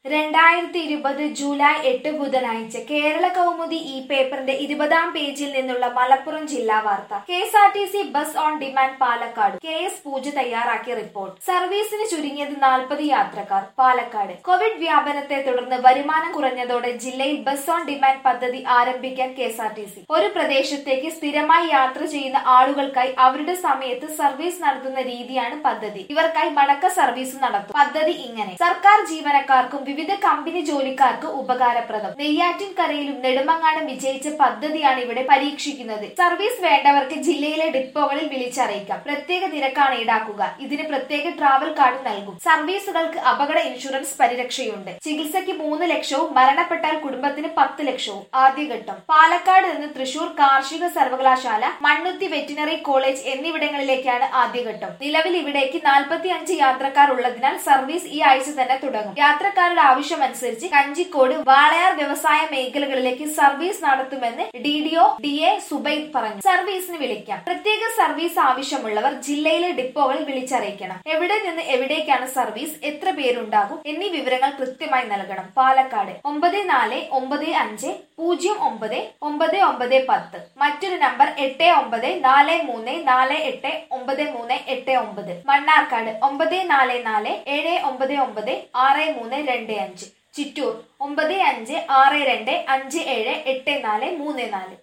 രണ്ടായിരത്തി ഇരുപത് ജൂലൈ എട്ട് ബുധനാഴ്ച കേരള കൗമുദി ഈ പേപ്പറിന്റെ ഇരുപതാം പേജിൽ നിന്നുള്ള മലപ്പുറം ജില്ലാ വാർത്ത K S R T C bus on demand Palakkad K S Pooja തയ്യാറാക്കിയ റിപ്പോർട്ട് സർവീസിന് ചുരുങ്ങിയത് നാൽപ്പത് യാത്രക്കാർ പാലക്കാട് കോവിഡ് വ്യാപനത്തെ തുടർന്ന് വരുമാനം കുറഞ്ഞതോടെ ജില്ലയിൽ ബസ് ഓൺ ഡിമാൻഡ് പദ്ധതി ആരംഭിക്കാൻ K S R T C ഒരു പ്രദേശത്തേക്ക് സ്ഥിരമായി യാത്ര ചെയ്യുന്ന ആളുകൾക്കായി അവരുടെ സമയത്ത് സർവീസ് നടത്തുന്ന രീതിയാണ് പദ്ധതി ഇവർക്കായി മടക്ക സർവീസ് നടത്തും പദ്ധതി ഇങ്ങനെ സർക്കാർ ജീവനക്കാർക്കും വിവിധ കമ്പനി ജോലിക്കാർക്ക് ഉപകാരപ്രദം നെയ്യാറ്റിൻകരയിലും നെടുമങ്ങാടും വിജയിച്ച പദ്ധതിയാണ് ഇവിടെ പരീക്ഷിക്കുന്നത് സർവീസ് വേണ്ടവർക്ക് ജില്ലയിലെ ഡിപ്പോകളിൽ വിളിച്ചറിയിക്കാം പ്രത്യേക നിരക്കാണ് ഈടാക്കുക ഇതിന് പ്രത്യേക ട്രാവൽ കാർഡ് നൽകും സർവീസുകൾക്ക് അപകട ഇൻഷുറൻസ് പരിരക്ഷയുണ്ട് ചികിത്സയ്ക്ക് മൂന്ന് ലക്ഷവും മരണപ്പെട്ടാൽ കുടുംബത്തിന് പത്ത് ലക്ഷവും ആദ്യഘട്ടം പാലക്കാട് നിന്ന് തൃശൂർ കാർഷിക സർവകലാശാല മണ്ണുത്തി വെറ്റിനറി കോളേജ് എന്നിവിടങ്ങളിലേക്കാണ് ആദ്യഘട്ടം നിലവിൽ ഇവിടേക്ക് നാൽപ്പത്തി അഞ്ച് യാത്രക്കാർ ഉള്ളതിനാൽ സർവീസ് ഈ ആഴ്ച തന്നെ തുടങ്ങും യാത്രക്കാരുടെ ആവശ്യമനുസരിച്ച് കഞ്ചിക്കോട് വാളയാർ വ്യവസായ മേഖലകളിലേക്ക് സർവീസ് നടത്തുമെന്ന് D D O D A Zubaid പറഞ്ഞു സർവീസിന് വിളിക്കാം പ്രത്യേക സർവീസ് ആവശ്യമുള്ളവർ ജില്ലയിലെ ഡിപ്പോകളിൽ വിളിച്ചറിയിക്കണം എവിടെ നിന്ന് എവിടേക്കാണ് സർവീസ് എത്ര പേരുണ്ടാകും എന്നീ വിവരങ്ങൾ കൃത്യമായി നൽകണം പാലക്കാട് ഒമ്പത് നാല് ഒമ്പത് അഞ്ച് പൂജ്യം ഒമ്പത് ഒമ്പത് ഒമ്പത് പത്ത് മറ്റൊരു നമ്പർ എട്ട് ഒമ്പത് നാല് മൂന്ന് നാല് എട്ട് ഒമ്പത് മൂന്ന് എട്ട് ഒമ്പത് മണ്ണാർക്കാട് ഒമ്പത് നാല് നാല് ഏഴ് ഒമ്പത് ഒമ്പത് ആറ് മൂന്ന് രണ്ട് അഞ്ച് ചിറ്റൂർ ഒമ്പത് അഞ്ച് ആറ് രണ്ട് അഞ്ച് ഏഴ് എട്ട് നാല് മൂന്ന് നാല്